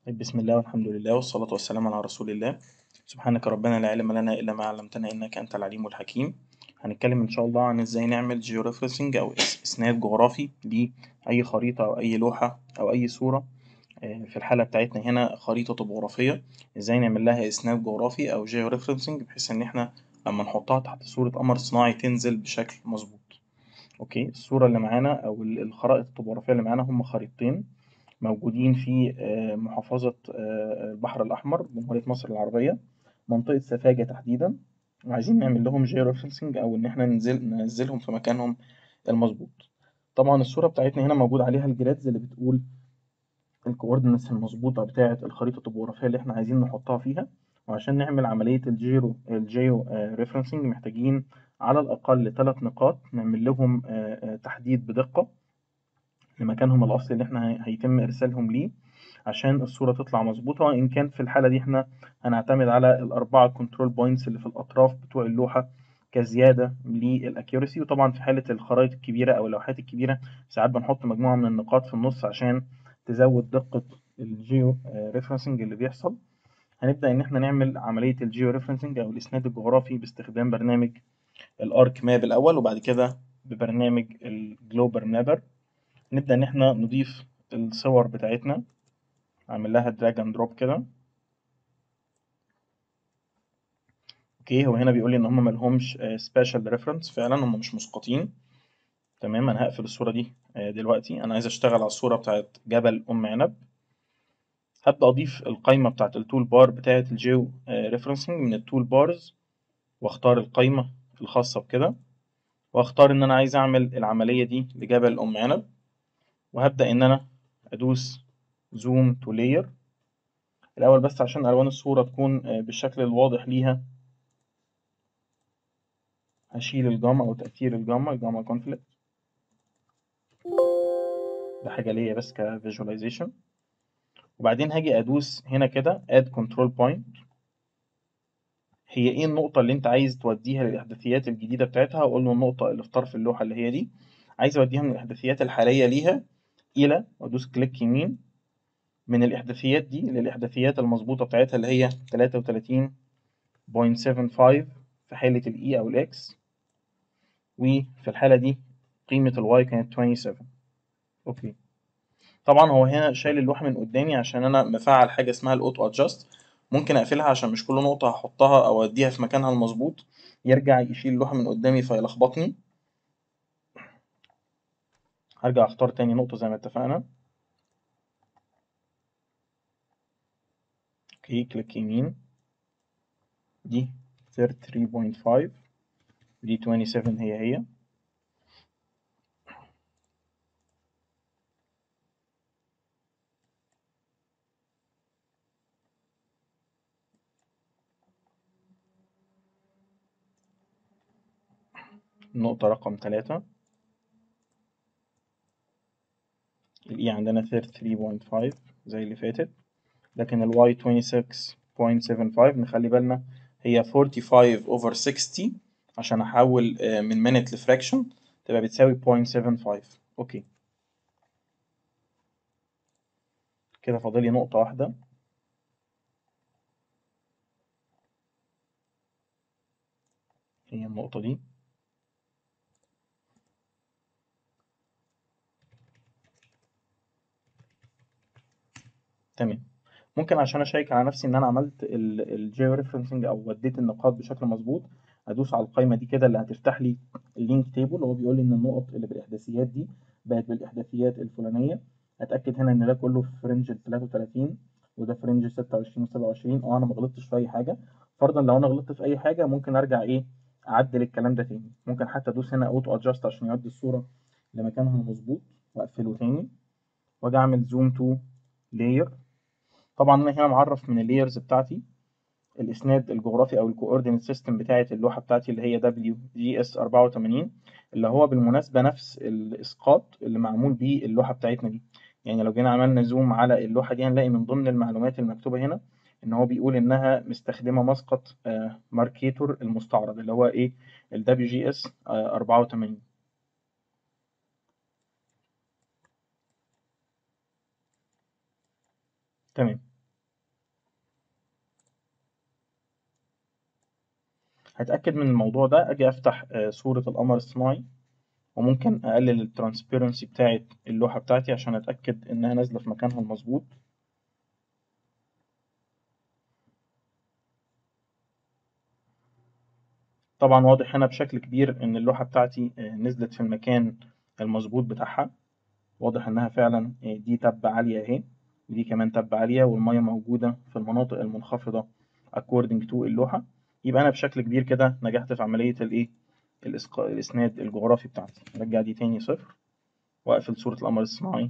بسم الله والحمد لله والصلاة والسلام على رسول الله سبحانك ربنا لا علم لنا إلا ما علمتنا إنك أنت العليم الحكيم هنتكلم إن شاء الله عن إزاي نعمل جيوريفرنسنج أو إسناد جغرافي لأي خريطة أو أي لوحة أو أي صورة في الحالة بتاعتنا هنا خريطة طبوغرافية إزاي نعمل لها إسناد جغرافي أو جيوريفرنسنج بحيث إن إحنا لما نحطها تحت صورة قمر صناعي تنزل بشكل مظبوط أوكي الصورة اللي معانا أو الخرائط الطبوغرافية اللي معانا هم خريطتين موجودين في محافظة البحر الأحمر جمهورية مصر العربية منطقة سفاجة تحديدا وعايزين نعمل لهم جيوريفرنسنج أو إن إحنا ننزل ننزلهم في مكانهم المظبوط طبعا الصورة بتاعتنا هنا موجود عليها الجرادز اللي بتقول الكوردينتس المظبوطة بتاعة الخريطة الطبوغرافية اللي إحنا عايزين نحطها فيها وعشان نعمل عملية الجيرو الجيو ريفرنسنج محتاجين على الأقل ثلاث نقاط نعمل لهم تحديد بدقة لمكانهم الأصلي اللي إحنا هيتم إرسالهم ليه عشان الصورة تطلع مظبوطة وإن كان في الحالة دي إحنا هنعتمد على الأربعة كنترول بوينتس اللي في الأطراف بتوع اللوحة كزيادة للأكيورسي وطبعا في حالة الخرائط الكبيرة أو اللوحات الكبيرة ساعات بنحط مجموعة من النقاط في النص عشان تزود دقة الجيو ريفرنسنج اللي بيحصل هنبدأ إن إحنا نعمل عملية الجيو ريفرنسنج أو الإسناد الجغرافي باستخدام برنامج الأرك ماب الأول وبعد كده ببرنامج الجلوبال مابر نبدأ إن إحنا نضيف الصور بتاعتنا أعمل لها دراج أند دروب كده أوكي هو هنا بيقول لي إن هما ملهمش سبيشال ريفرنس فعلا هما مش مسقطين تمام أنا هقفل الصورة دي دلوقتي أنا عايز أشتغل على الصورة بتاعت جبل أم عنب هبدأ أضيف القايمة بتاعت التول بار بتاعت الجيو ريفرنسنج من التول بارز وأختار القايمة الخاصة بكده وأختار إن أنا عايز أعمل العملية دي لجبل أم عنب وهبدأ إن أنا أدوس زوم تو لاير الأول بس عشان ألوان الصورة تكون بالشكل الواضح ليها هشيل الجاما أو تأثير الجاما الجاما كونفليكت ده حاجة ليا بس كفيجواليزيشن وبعدين هاجي أدوس هنا كده add control point هي إيه النقطة اللي أنت عايز توديها للإحداثيات الجديدة بتاعتها وأقول له النقطة اللي في طرف اللوحة اللي هي دي عايز أوديها من الإحداثيات الحالية ليها إلى وأدوس كليك يمين من الإحداثيات دي للإحداثيات المظبوطة بتاعتها اللي هي 33.75 في حالة الإي أو الإكس وفي الحالة دي قيمة الواي كانت 27 أوكي طبعا هو هنا شايل اللوحة من قدامي عشان أنا مفعل حاجة اسمها الأوتو أدجاست ممكن أقفلها عشان مش كل نقطة هحطها أو أديها في مكانها المظبوط يرجع يشيل اللوحة من قدامي فيلخبطني هرجع أختار تاني نقطة زي ما اتفقنا اوكي كليك يمين دي 33.5 دي 27 هي هي النقطة رقم تلاتة الإي عندنا 33.5 زي اللي فاتت لكن الواي 26.75 نخلي بالنا هي 45 over 60 عشان أحول من minute لفراكشن تبقى بتساوي 0.75 أوكي كده فاضلي نقطة واحدة هي النقطة دي تمام ممكن عشان اشيك على نفسي ان انا عملت الجيو ريفرنسنج او وديت النقاط بشكل مظبوط ادوس على القائمه دي كده اللي هتفتح لي اللينك تيبل وهو بيقول لي ان النقط اللي بالاحداثيات دي بقت بالاحداثيات الفلانيه اتاكد هنا ان ده كله في فرنج ال 33 وده فرنج 26 و27 اه انا ما غلطتش في اي حاجه فرضا لو انا غلطت في اي حاجه ممكن ارجع ايه اعدل الكلام ده تاني ممكن حتى ادوس هنا اوتو ادجاست عشان يودي الصوره لمكانها المظبوط واقفله تاني واجي اعمل زوم تو لاير طبعا انا هنا معرف من اللايرز بتاعتي الاسناد الجغرافي او الكوردينيت سيستم بتاعه اللوحه بتاعتي اللي هي دبليو جي اس 84 اللي هو بالمناسبه نفس الاسقاط اللي معمول بيه اللوحه بتاعتنا دي يعني لو جينا عملنا زوم على اللوحه دي هنلاقي من ضمن المعلومات المكتوبه هنا ان هو بيقول انها مستخدمه مسقط ماركيتور المستعرض اللي هو ايه الدبليو جي اس 84 تمام هتأكد من الموضوع ده أجي أفتح آه، صورة القمر الصناعي وممكن أقلل الترانسبيرنسي بتاعة اللوحة بتاعتي عشان أتأكد إنها نازلة في مكانها المظبوط طبعا واضح هنا بشكل كبير إن اللوحة بتاعتي آه، نزلت في المكان المظبوط بتاعها واضح إنها فعلا آه، دي تبة عالية أهي ودي كمان تبة عالية والمية موجودة في المناطق المنخفضة according to اللوحة يبقى أنا بشكل كبير كده نجحت في عملية الإيه الإسق- الإسناد الجغرافي بتاعتي أرجع دي تاني صفر وأقفل صورة القمر الصناعي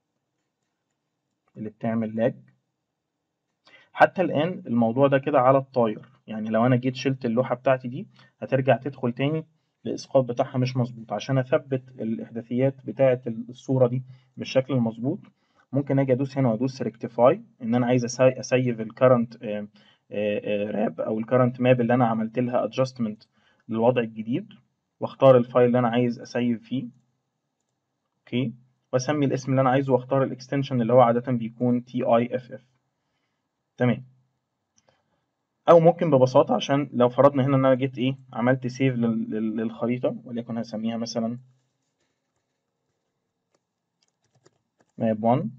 اللي بتعمل لاج حتى الآن الموضوع ده كده على الطاير يعني لو أنا جيت شلت اللوحة بتاعتي دي هترجع تدخل تاني الإسقاط بتاعها مش مظبوط عشان أثبت الإحداثيات بتاعة الصورة دي بالشكل المظبوط ممكن أجي أدوس هنا وأدوس ريكتيفاي إن أنا عايز أسي- أسيف الكرنت راب أو الكرنت ماب اللي أنا عملت لها أدجستمنت للوضع الجديد واختار الفايل اللي أنا عايز أسيف فيه أوكي وأسمي الاسم اللي أنا عايزه واختار الإكستنشن اللي هو عادة بيكون تي أي إف إف تمام او ممكن ببساطه عشان لو فرضنا هنا ان انا جيت ايه عملت سيف للخريطه وليكن هسميها مثلا ماب 1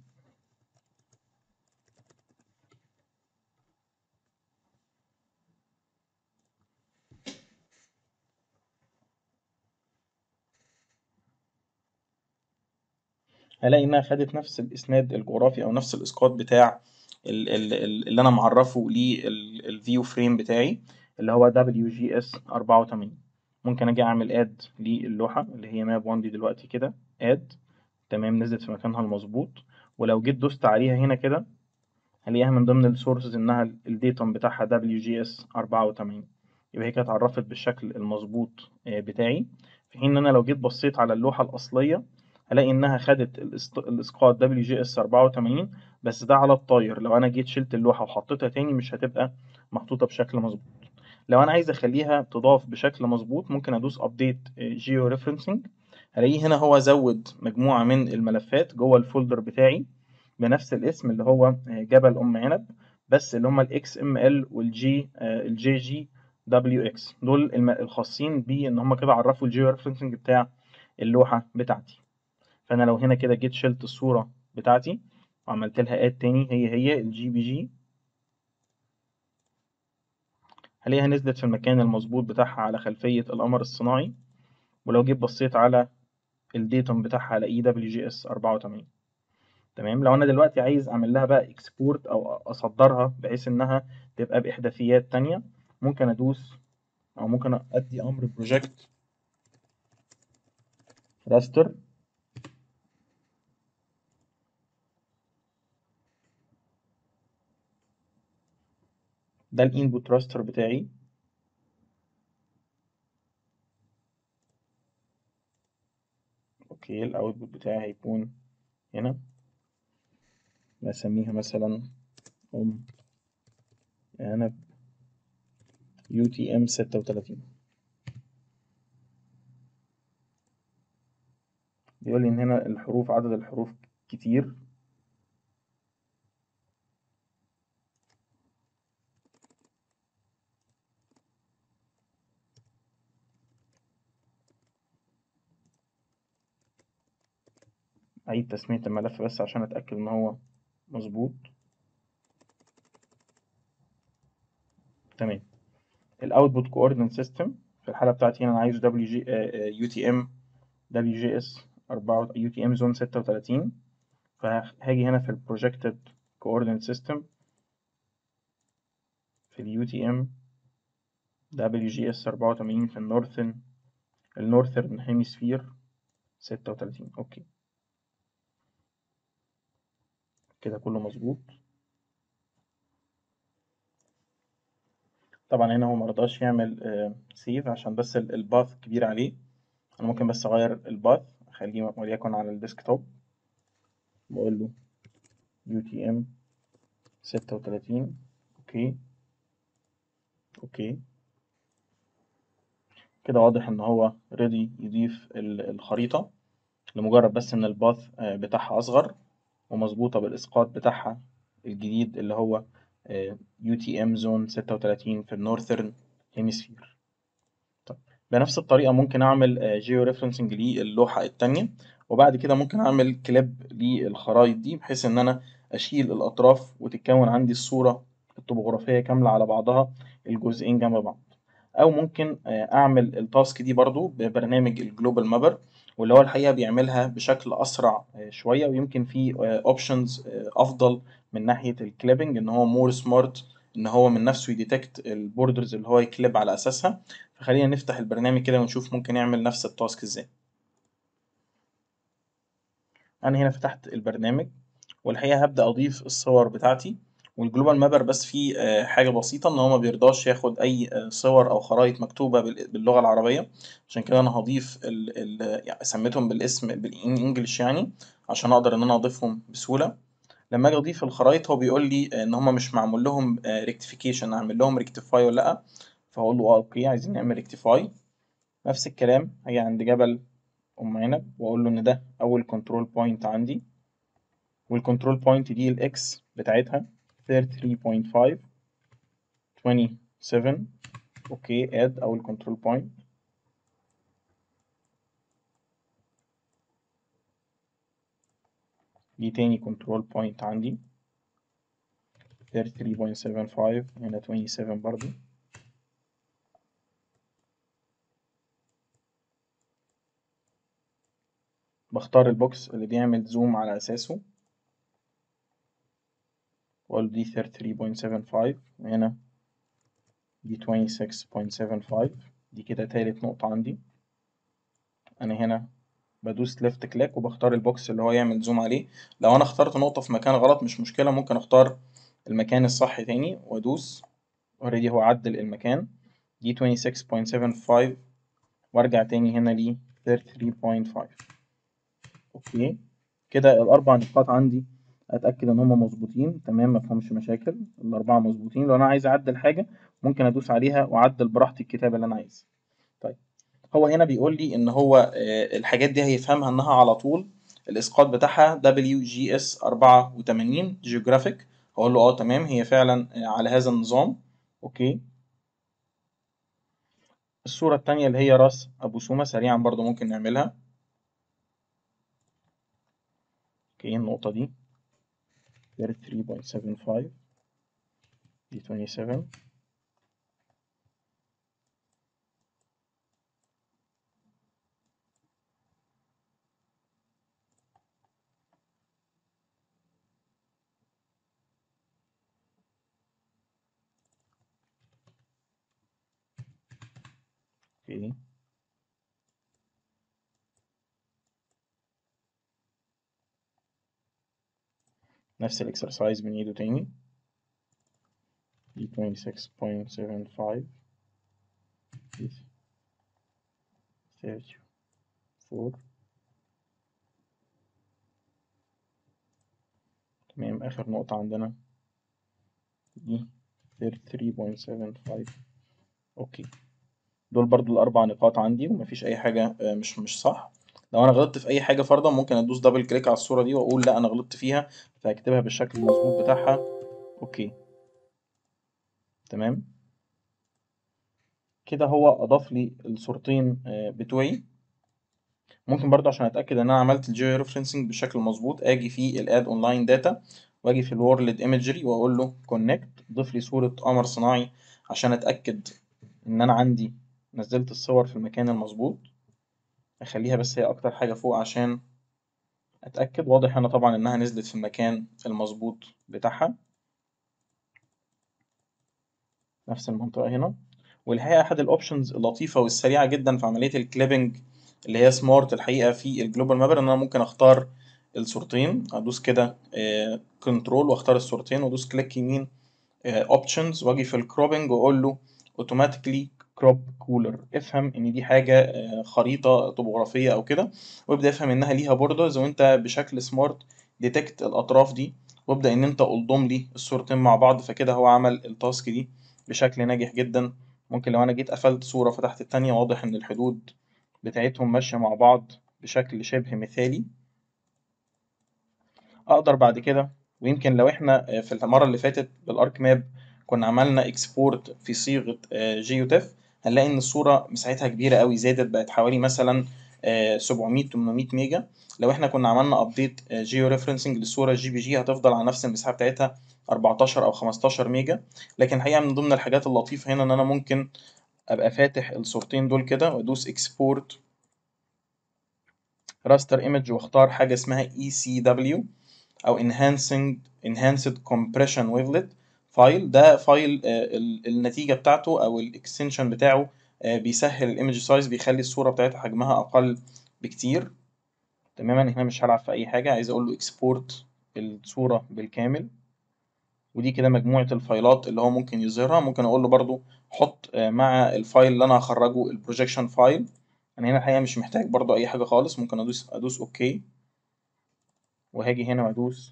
هلاقي انها خدت نفس الاسناد الجغرافي او نفس الاسقاط بتاع ال- ال- ال- اللي انا معرفه للفيو فريم بتاعي اللي هو WGS 84 ممكن اجي اعمل اد للوحه اللي هي ماب 1 دي دلوقتي كده اد تمام نزلت في مكانها المظبوط ولو جيت دوست عليها هنا كده هلاقيها من ضمن السورسز انها الديتوم بتاعها WGS 84 يبقى هي كانت اتعرفت بالشكل المظبوط آه، بتاعي في حين ان انا لو جيت بصيت على اللوحه الاصليه هلاقي انها خدت الإسط- الاسقاط WGS 84 بس ده على الطاير لو انا جيت شلت اللوحه وحطيتها تاني مش هتبقى محطوطه بشكل مظبوط لو انا عايز اخليها تضاف بشكل مظبوط ممكن ادوس ابديت جيو ريفرنسنج هلاقيه هنا هو زود مجموعه من الملفات جوه الفولدر بتاعي بنفس الاسم اللي هو جبل ام عنب بس اللي هم الاكس ام ال والجي الجي جي دبليو اكس دول الم- الخاصين بان هم كده عرفوا الجيو ريفرنسنج بتاع اللوحه بتاعتي فانا لو هنا كده جيت شلت الصوره بتاعتي وعملت لها اد تاني هي هي الجي بي جي هلاقيها نزلت في المكان المظبوط بتاعها على خلفيه القمر الصناعي ولو جيت بصيت على الديتوم بتاعها هلاقيه دبليو جي اس 84 تمام لو انا دلوقتي عايز اعمل لها بقى اكسبورت او اصدرها بحيث انها تبقى باحداثيات تانية ممكن ادوس او ممكن ادي امر بروجكت راستر ده الانبوت راستر بتاعي اوكي الاوتبوت بتاعي هيكون هنا بسميها مثلا ام عنب يو تي ام 36 بيقول لي ان هنا الحروف عدد الحروف كتير أعيد تسمية الملف بس عشان أتأكد إن هو مظبوط تمام الأوتبوت كوردينيت سيستم في الحالة بتاعتي هنا أنا عايزه دبليو جي يو تي ام دبليو جي اس 4 يو تي ام زون 36 فهاجي هنا في البروجكتد كوردينيت سيستم في اليو تي ام دبليو جي اس 84 في النورثن النورثرن هيميسفير 36 اوكي كده كله مظبوط طبعا هنا هو مرضاش يعمل سيف عشان بس ال- الباث كبير عليه انا ممكن بس اغير الباث اخليه وليكن على الديسكتوب بقول له يو تي ام 36 اوكي اوكي كده واضح ان هو ريدي يضيف ال- الخريطة لمجرد بس ان الباث آه، بتاعها اصغر ومظبوطة بالاسقاط بتاعها الجديد اللي هو يو تي ام زون 36 في النورثرن هيمسفير بنفس الطريقة ممكن أعمل جيو ريفرنسنج للوحة التانية وبعد كده ممكن أعمل كليب للخرايط دي بحيث إن أنا أشيل الأطراف وتتكون عندي الصورة الطبوغرافية كاملة على بعضها الجزئين جنب بعض أو ممكن أعمل التاسك دي برضو ببرنامج الجلوبال مابر واللي هو الحقيقة بيعملها بشكل أسرع شوية ويمكن فيه أوبشنز أفضل من ناحية الكليبنج إن هو مور سمارت إن هو من نفسه يديتكت البوردرز اللي هو يكليب على أساسها فخلينا نفتح البرنامج كده ونشوف ممكن يعمل نفس التاسك إزاي. أنا هنا فتحت البرنامج والحقيقة هبدأ أضيف الصور بتاعتي والجلوبال مابر بس فيه حاجة بسيطة إن هو مبيرضاش ياخد أي صور أو خرايط مكتوبة باللغة العربية عشان كده أنا هضيف ال ال يعني سميتهم بالاسم بالإنجلش يعني عشان أقدر إن أنا أضيفهم بسهولة لما أجي أضيف الخرايط هو بيقول لي إن هما مش معمول لهم ريكتيفيكيشن أعمل لهم ريكتيفاي ولا لأ فهقول له أه أوكي عايزين نعمل ريكتيفاي نفس الكلام هاجي عند جبل أم عنب وأقول له إن ده أول كنترول بوينت عندي والكنترول بوينت دي الإكس بتاعتها 33.5 27 اوكي اد اول كنترول بوينت دي تاني كنترول بوينت عندي 33.75 هنا 27 برضو بختار البوكس اللي بيعمل زوم على أساسه وأقول دي 33.75 وهنا دي 26.75 دي كده تالت نقطة عندي أنا هنا بدوس ليفت كليك وبختار البوكس اللي هو يعمل زوم عليه لو أنا اخترت نقطة في مكان غلط مش مشكلة ممكن أختار المكان الصح تاني وأدوس اوريدي هو عدل المكان دي 26.75 وأرجع تاني هنا ل 33.5 أوكي كده الأربع نقاط عندي اتاكد ان هم مظبوطين تمام ما فيهمش مشاكل الاربعه مظبوطين لو انا عايز اعدل حاجه ممكن ادوس عليها واعدل براحتي الكتابه اللي انا عايزها طيب هو هنا بيقول لي ان هو الحاجات دي هيفهمها انها على طول الاسقاط بتاعها WGS 84 جيوغرافيك هقول له اه تمام هي فعلا على هذا النظام اوكي الصورة التانية اللي هي راس أبو سومة سريعا برضو ممكن نعملها اوكي النقطة دي 33.75 دي 27 اوكي نفس الاكسرسايز بنعيده تاني دي 26.75 دي 34 تمام آخر نقطة عندنا دي 33.75 أوكي دول برضو الأربع نقاط عندي ومفيش أي حاجة مش مش صح لو انا غلطت في اي حاجه فرضا ممكن ادوس دبل كليك على الصوره دي واقول لا انا غلطت فيها فهكتبها بالشكل المظبوط بتاعها اوكي تمام كده هو اضاف لي الصورتين بتوعي ممكن برضه عشان اتاكد ان انا عملت الجيو ريفرنسنج بالشكل المظبوط اجي في الاد اونلاين داتا واجي في الورلد ايمجري واقول له كونكت ضيف لي صوره قمر صناعي عشان اتاكد ان انا عندي نزلت الصور في المكان المظبوط اخليها بس هي اكتر حاجة فوق عشان اتأكد واضح هنا طبعا انها نزلت في المكان المظبوط بتاعها نفس المنطقة هنا والحقيقة احد الاوبشنز اللطيفة والسريعة جدا في عملية الكليبنج اللي هي سمارت الحقيقة في الجلوبال مابر ان انا ممكن اختار الصورتين ادوس كده كنترول واختار الصورتين وادوس كليك يمين اوبشنز واجي في الكروبنج واقول له اوتوماتيكلي كروب كولر افهم ان دي حاجه خريطه طبوغرافيه او كده وابدا افهم انها ليها بوردرز وانت بشكل سمارت ديتكت الاطراف دي وابدا ان انت الضم لي الصورتين مع بعض فكده هو عمل التاسك دي بشكل ناجح جدا ممكن لو انا جيت قفلت صوره فتحت التانية واضح ان الحدود بتاعتهم ماشيه مع بعض بشكل شبه مثالي اقدر بعد كده ويمكن لو احنا في المره اللي فاتت بالارك ماب كنا عملنا اكسبورت في صيغه جيوتيف هنلاقي إن الصورة مساحتها كبيرة أوي زادت بقت حوالي مثلا 700 800 ميجا لو احنا كنا عملنا ابديت جيو ريفرنسنج للصورة الجي بي جي هتفضل على نفس المساحة بتاعتها 14 أو 15 ميجا لكن الحقيقة من ضمن الحاجات اللطيفة هنا إن أنا ممكن أبقى فاتح الصورتين دول كده وأدوس إكسبورت راستر ايمج واختار حاجة اسمها اي سي دبليو أو enhancing enhanced compression wavelet فايل ده فايل النتيجة بتاعته أو الاكستنشن بتاعه بيسهل الايمج سايز بيخلي الصورة بتاعتها حجمها أقل بكتير تماما هنا مش هلعب في أي حاجة عايز أقول له إكسبورت الصورة بالكامل ودي كده مجموعة الفايلات اللي هو ممكن يظهرها ممكن أقول له برضو حط مع الفايل اللي أنا هخرجه البروجيكشن فايل أنا هنا الحقيقة مش محتاج برضو أي حاجة خالص ممكن أدوس أدوس أوكي وهاجي هنا وأدوس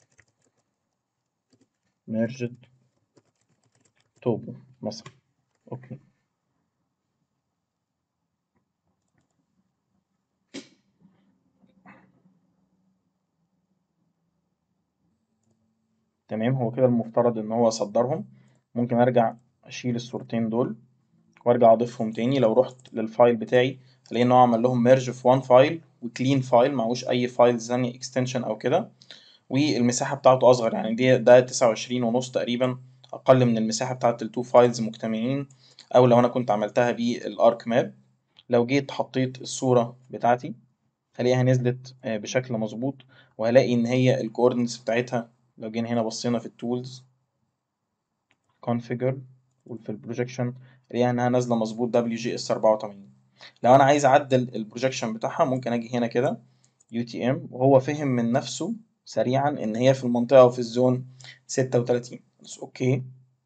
merged توبو مثلا أوكي تمام هو كده المفترض إن هو صدرهم ممكن أرجع أشيل الصورتين دول وأرجع أضيفهم تاني لو رحت للفايل بتاعي هلاقي إن هو عمل لهم ميرج في وان فايل وكلين فايل معهوش أي فايل ثانية اكستنشن أو كده والمساحة بتاعته أصغر يعني دي ده تسعة وعشرين ونص تقريبا أقل من المساحة بتاعت التو فايلز مجتمعين أو لو أنا كنت عملتها بالأرك ماب لو جيت حطيت الصورة بتاعتي هلاقيها نزلت بشكل مظبوط وهلاقي إن هي الكوردينتس بتاعتها لو جينا هنا بصينا في التولز configure وفي البروجيكشن هلاقيها إنها نازلة مظبوط دبليو جي اس 84 لو أنا عايز أعدل البروجيكشن بتاعها ممكن أجي هنا كده يو تي ام وهو فهم من نفسه سريعا إن هي في المنطقة وفي الزون 36 بس أوكي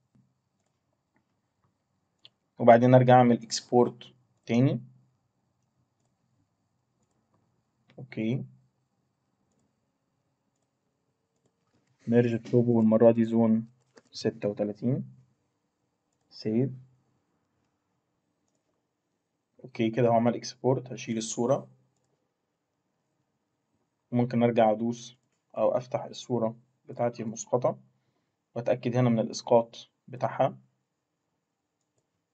وبعدين أرجع أعمل إكسبورت تاني أوكي ميرج تروبو والمرة دي زون ستة وتلاتين سيف اوكي كده هو عمل اكسبورت هشيل الصورة ممكن ارجع ادوس او افتح الصورة بتاعتي المسقطة واتأكد هنا من الاسقاط بتاعها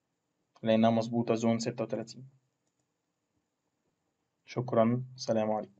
لانها مظبوطة زون ستة وتلاتين شكرا سلام عليكم